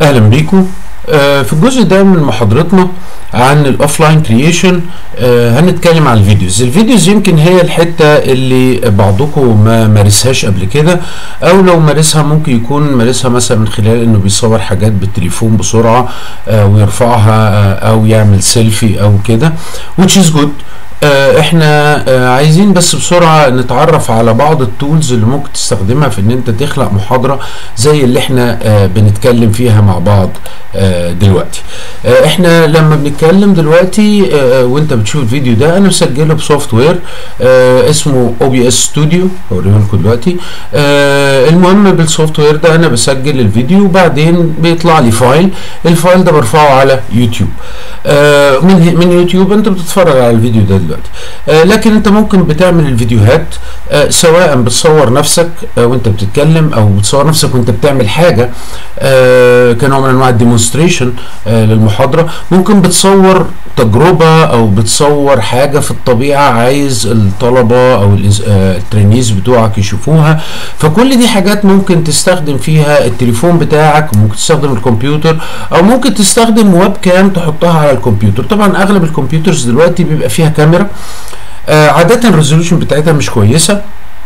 اهلا بيكم آه، في الجزء ده من محاضرتنا عن الاوفلاين كرييشن هنتكلم عن الفيديوز الفيديوز يمكن هي الحته اللي بعضكم ما مارسهاش قبل كده او لو مارسها ممكن يكون مارسها مثلا من خلال انه بيصور حاجات بالتليفون بسرعه آه، ويرفعها آه، او يعمل سيلفي او كده which is good آه، احنا آه، عايزين بس بسرعه نتعرف على بعض التولز اللي ممكن تستخدمها في ان انت تخلق محاضره زي اللي احنا آه، بنتكلم فيها مع بعض آه، دلوقتي آه، احنا لما بنتكلم دلوقتي آه، وانت بتشوف الفيديو ده انا مسجله بسوفت وير آه، اسمه او بي اس ستوديو هوريه لكم دلوقتي آه، المهم بالسوفت وير ده انا بسجل الفيديو وبعدين بيطلع لي فايل الفايل ده برفعه على يوتيوب آه، من من يوتيوب انت بتتفرج على الفيديو ده دلوقتي آه، لكن انت ممكن بتعمل الفيديوهات آه، سواء بتصور نفسك آه، وانت بتتكلم او بتصور نفسك وانت بتعمل حاجه آه، كنوع من انواع الديمونستريشن للمحاضره ممكن بتصور تجربه او بتصور حاجه في الطبيعه عايز الطلبه او الإز- آه، الترينيز بتوعك يشوفوها فكل دي حاجات ممكن تستخدم فيها التليفون بتاعك ممكن تستخدم الكمبيوتر او ممكن تستخدم ويب كام تحطها على الكمبيوتر طبعا اغلب الكمبيوترز دلوقتي بيبقى فيها كاميرا آه، عادة الريزولوشن بتاعتها مش كويسة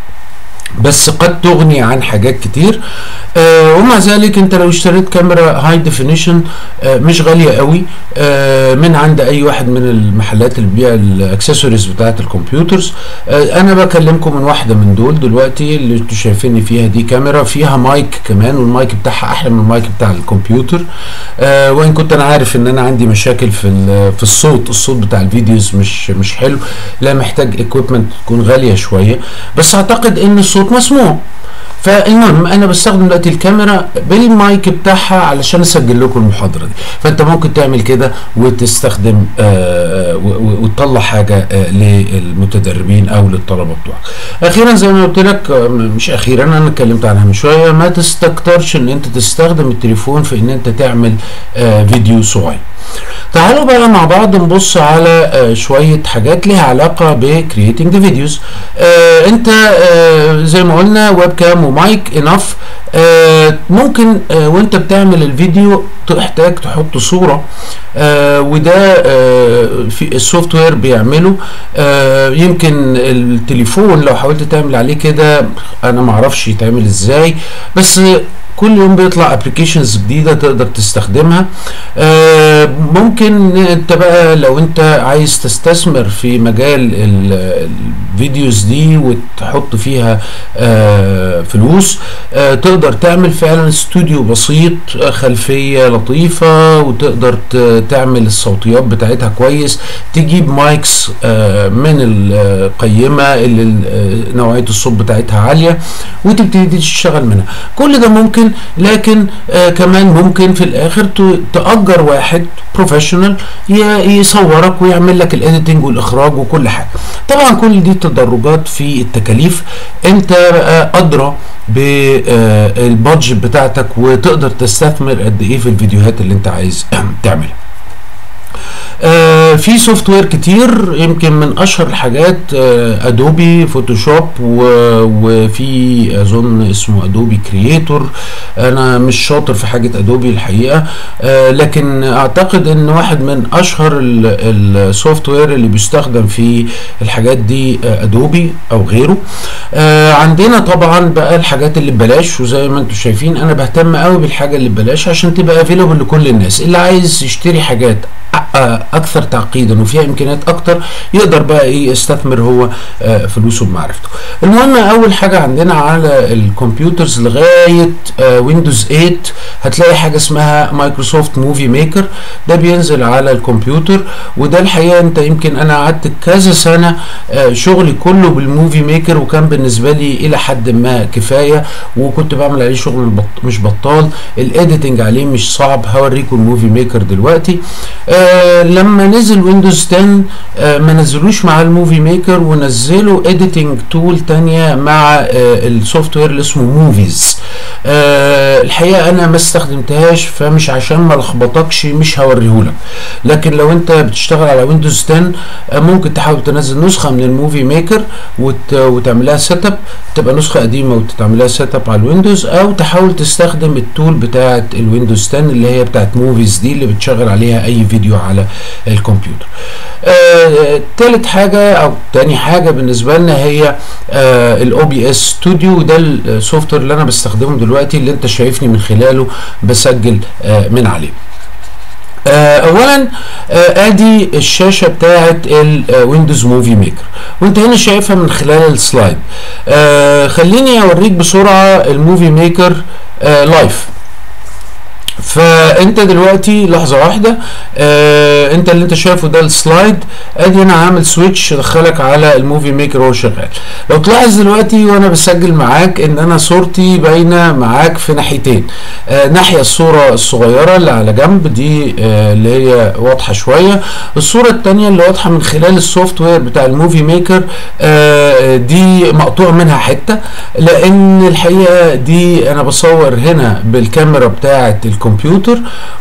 بس قد تغني عن حاجات كتير آه ومع ذلك انت لو اشتريت كاميرا هاي ديفينيشن آه مش غاليه قوي آه من عند اي واحد من المحلات اللي بتبيع الاكسسوارز بتاعت الكمبيوترز آه انا بكلمكم من واحده من دول دلوقتي اللي انتوا شايفيني فيها دي كاميرا فيها مايك كمان والمايك بتاعها احلى من المايك بتاع الكمبيوتر آه وان كنت انا عارف ان انا عندي مشاكل في ال- في الصوت الصوت بتاع الفيديوز مش مش حلو لا محتاج اكويبمنت تكون غاليه شويه بس اعتقد ان الصوت مسموع فالمهم انا بستخدم دلوقتي الكاميرا بالمايك بتاعها علشان اسجل لكم المحاضره دي فانت ممكن تعمل كده وتستخدم آه و- و- وتطلع حاجه آه للمتدربين او للطلبه بتوعك اخيرا زي ما قلت لك آه، مش اخيرا انا اتكلمت عنها من شويه ما تستكترش ان انت تستخدم التليفون في ان انت تعمل آه فيديو صغير تعالوا بقى مع بعض نبص على آه، شوية حاجات ليها علاقة بكرييتنج ذا فيديوز انت آه، زي ما قلنا ويب كام ومايك انف ممكن آه، وانت بتعمل الفيديو تحتاج تحط صورة آه، وده آه، في السوفت وير بيعمله آه، يمكن التليفون لو حاولت تعمل عليه كده انا معرفش يتعمل ازاي بس كل يوم بيطلع ابلكيشنز جديده تقدر تستخدمها آه، ممكن انت بقى لو انت عايز تستثمر في مجال ال- الفيديوز دي وتحط فيها آه، فلوس آه، تقدر تعمل فعلا استوديو بسيط آه، خلفيه لطيفه وتقدر ت- تعمل الصوتيات بتاعتها كويس تجيب مايكس آه، من القيمه اللي ال- آه، نوعيه الصوت بتاعتها عاليه وتبتدي تشتغل منها كل ده ممكن لكن آه كمان ممكن في الاخر ت- تأجر واحد بروفيشنال يصورك ويعمل لك الايديتنج والاخراج وكل حاجه طبعا كل دي تدرجات في التكاليف انت بقى ادرى بالبادجت بتاعتك وتقدر تستثمر قد ايه في الفيديوهات اللي انت عايز تعملها آه في سوفت وير كتير يمكن من اشهر الحاجات آه ادوبي فوتوشوب و- وفي اظن اسمه ادوبي كرييتور انا مش شاطر في حاجه ادوبي الحقيقه آه لكن اعتقد ان واحد من اشهر السوفت وير اللي بيستخدم في الحاجات دي آه ادوبي او غيره آه عندنا طبعا بقى الحاجات اللي ببلاش وزي ما انتم شايفين انا بهتم قوي بالحاجه اللي ببلاش عشان تبقى افيلبل لكل الناس اللي عايز يشتري حاجات أ- اكثر تعقيدا وفيها امكانيات اكتر يقدر بقى ايه يستثمر هو آه، فلوسه بمعرفته المهم اول حاجه عندنا على الكمبيوترز لغايه ويندوز 8 هتلاقي حاجه اسمها مايكروسوفت موفي ميكر ده بينزل على الكمبيوتر وده الحقيقه انت يمكن انا قعدت كذا سنه آه، شغلي كله بالموفي ميكر وكان بالنسبه لي الى حد ما كفايه وكنت بعمل عليه شغل البط... مش بطال الايديتنج عليه مش صعب هوريكم الموفي ميكر دلوقتي آه لما نزل ويندوز 10 آه ما نزلوش مع الموفي ميكر ونزلوا اديتنج تول تانية مع آه السوفت وير اللي اسمه موفيز آه الحقيقه انا ما استخدمتهاش فمش عشان ما لخبطكش مش هوريهولك لكن لو انت بتشتغل على ويندوز 10 آه ممكن تحاول تنزل نسخه من الموفي ميكر وت... وتعملها سيت اب تبقى نسخه قديمه وتعملها سيت اب على الويندوز او تحاول تستخدم التول بتاعه الويندوز 10 اللي هي بتاعه موفيز دي اللي بتشغل عليها اي فيديو على الكمبيوتر آه تالت حاجه او تاني حاجه بالنسبه لنا هي آه الاو بي اس ستوديو ده السوفت وير اللي انا بستخدمه دلوقتي اللي انت شايفني من خلاله بسجل آه من عليه آه اولا آه ادي الشاشه بتاعه الويندوز موفي ميكر وانت هنا شايفها من خلال السلايد آه خليني اوريك بسرعه الموفي ميكر لايف فانت دلوقتي لحظه واحده آه انت اللي انت شايفه ده السلايد ادي انا عامل سويتش ادخلك على الموفي ميكر وهو شغال لو تلاحظ دلوقتي وانا بسجل معاك ان انا صورتي باينه معاك في ناحيتين آه ناحيه الصوره الصغيره اللي على جنب دي آه اللي هي واضحه شويه الصوره الثانيه اللي واضحه من خلال السوفت وير بتاع الموفي ميكر آه دي مقطوع منها حته لان الحقيقه دي انا بصور هنا بالكاميرا بتاعه الكمبيوتر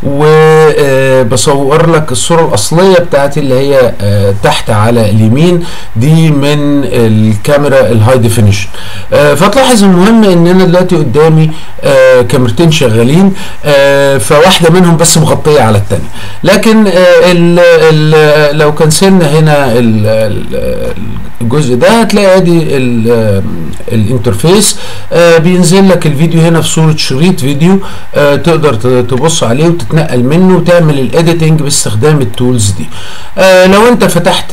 وبصور لك الصوره الاصليه بتاعتي اللي هي تحت على اليمين دي من الكاميرا الهاي ديفينيشن فتلاحظ المهم ان انا دلوقتي قدامي كاميرتين شغالين فواحده منهم بس مغطيه على الثانيه لكن ال ال لو كنسلنا هنا الجزء ده هتلاقي ادي الانترفيس بينزل لك الفيديو هنا في صوره شريط فيديو تقدر تبص عليه وتتنقل منه وتعمل الايديتنج باستخدام التولز دي آه لو انت فتحت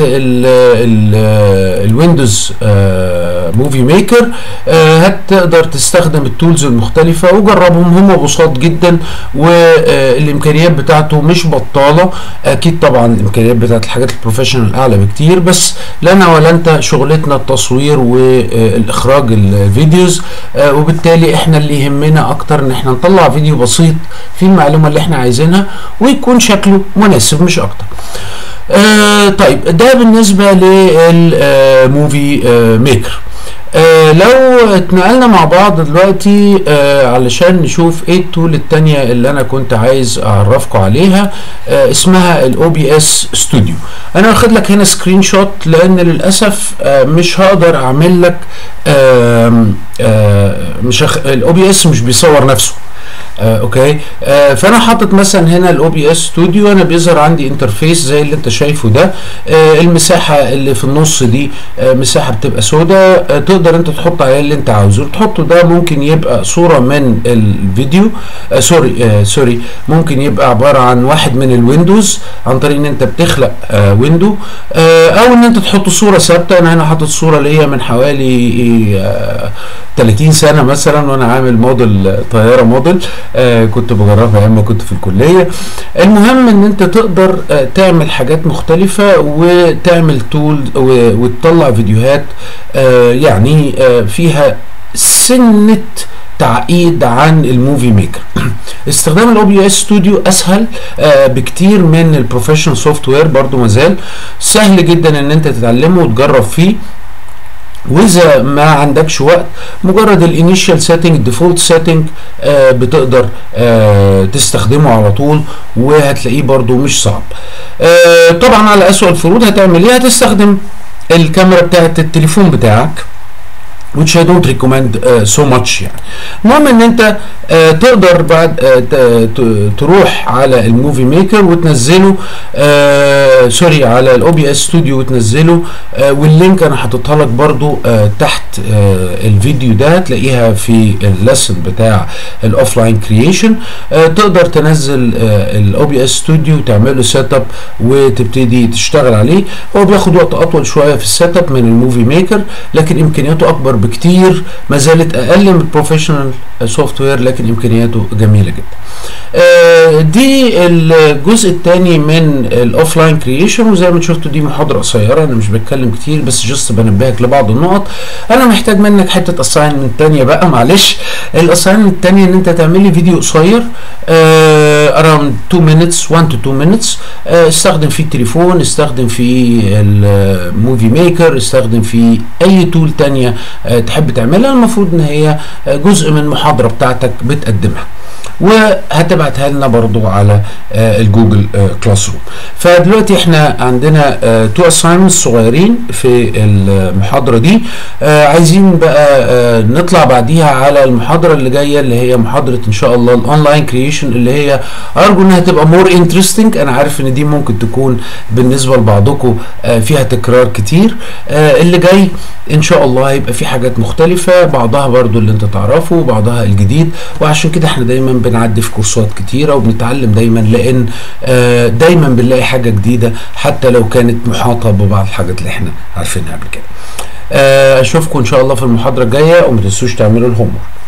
الويندوز موفي ميكر آه هتقدر تستخدم التولز المختلفة وجربهم هم بساط جدا والامكانيات بتاعته مش بطالة اكيد طبعا الامكانيات بتاعت الحاجات البروفيشنال اعلى بكتير بس لنا ولا انت شغلتنا التصوير والاخراج الفيديوز آه وبالتالي احنا اللي يهمنا اكتر ان احنا نطلع فيديو بسيط في المعلومه اللي احنا عايزينها ويكون شكله مناسب مش اكتر آه طيب ده بالنسبه للموفي آه ميكر آه لو اتنقلنا مع بعض دلوقتي آه علشان نشوف ايه التول التانية اللي انا كنت عايز اعرفكم عليها آه اسمها الاو بي اس ستوديو انا واخد لك هنا سكرين شوت لان للاسف آه مش هقدر اعمل لك آه آه مش الاو بي اس مش بيصور نفسه آه اوكي آه فانا حاطط مثلا هنا الاو بي اس ستوديو انا بيظهر عندي انترفيس زي اللي انت شايفه ده آه المساحه اللي في النص دي آه مساحه بتبقى سوداء آه تقدر انت تحط عليها اللي انت عاوزه تحطه ده ممكن يبقى صوره من الفيديو آه سوري آه سوري ممكن يبقى عباره عن واحد من الويندوز عن طريق ان انت بتخلق آه ويندو آه او ان انت تحط صوره ثابته انا هنا حاطط صوره ليا من حوالي آه 30 سنه مثلا وانا عامل موديل طياره موديل آه كنت بجربها ايام ما كنت في الكليه المهم ان انت تقدر آه تعمل حاجات مختلفه وتعمل تول وتطلع فيديوهات آه يعني آه فيها سنه تعقيد عن الموفي ميكر استخدام الاو بي اس ستوديو اسهل آه بكتير من البروفيشنال سوفت وير برضو مازال سهل جدا ان انت تتعلمه وتجرب فيه واذا ما عندكش وقت مجرد الانيشال سيتنج الديفولت سيتنج بتقدر آه تستخدمه على طول وهتلاقيه برضو مش صعب آه طبعا على اسوأ الفروض هتعمل ايه هتستخدم الكاميرا بتاعت التليفون بتاعك which I don't recommend uh, so much يعني المهم ان انت uh, تقدر بعد uh, تروح على الموفي ميكر وتنزله uh, سوري على الاو بي اس ستوديو وتنزله uh, واللينك انا حاططها لك برضو uh, تحت uh, الفيديو ده تلاقيها في الليسن بتاع الاوف لاين كرييشن تقدر تنزل الاو بي اس ستوديو وتعمله سيت اب وتبتدي تشتغل عليه هو بياخد وقت اطول شويه في السيت اب من الموفي ميكر لكن امكانياته اكبر بكتير ما زالت اقل من البروفيشنال سوفت وير لكن امكانياته جميله جدا آه دي الجزء الثاني من الاوفلاين كرييشن وزي ما شفتوا دي محاضره قصيره انا مش بتكلم كتير بس جست بنبهك لبعض النقط انا محتاج منك حته اساينمنت ثانيه بقى معلش الاساينمنت الثانيه ان انت تعمل لي فيديو قصير اراوند 2 minutes 1 to 2 minutes آه استخدم فيه التليفون استخدم فيه الموفي ميكر استخدم فيه اي تول تانية آه تحب تعملها المفروض ان هي جزء من محاضره بتاعتك بتقدمها وهتبعتها لنا برضو على آه الجوجل آه كلاس روم فدلوقتي احنا عندنا آه تو اساينمنتس صغيرين في المحاضره دي آه عايزين بقى آه نطلع بعديها على المحاضره اللي جايه اللي هي محاضره ان شاء الله الاونلاين كرييشن اللي هي ارجو انها تبقى مور انترستنج انا عارف ان دي ممكن تكون بالنسبه لبعضكم آه فيها تكرار كتير آه اللي جاي ان شاء الله هيبقى في حاجات مختلفه بعضها برضو اللي انت تعرفه وبعضها الجديد وعشان كده احنا دايما بنعدي في كورسات كتيره وبنتعلم دايما لان آه دايما بنلاقي حاجه جديده حتى لو كانت محاطه ببعض الحاجات اللي احنا عارفينها قبل كده آه اشوفكم ان شاء الله في المحاضره الجايه وما تنسوش تعملوا الهوم ورك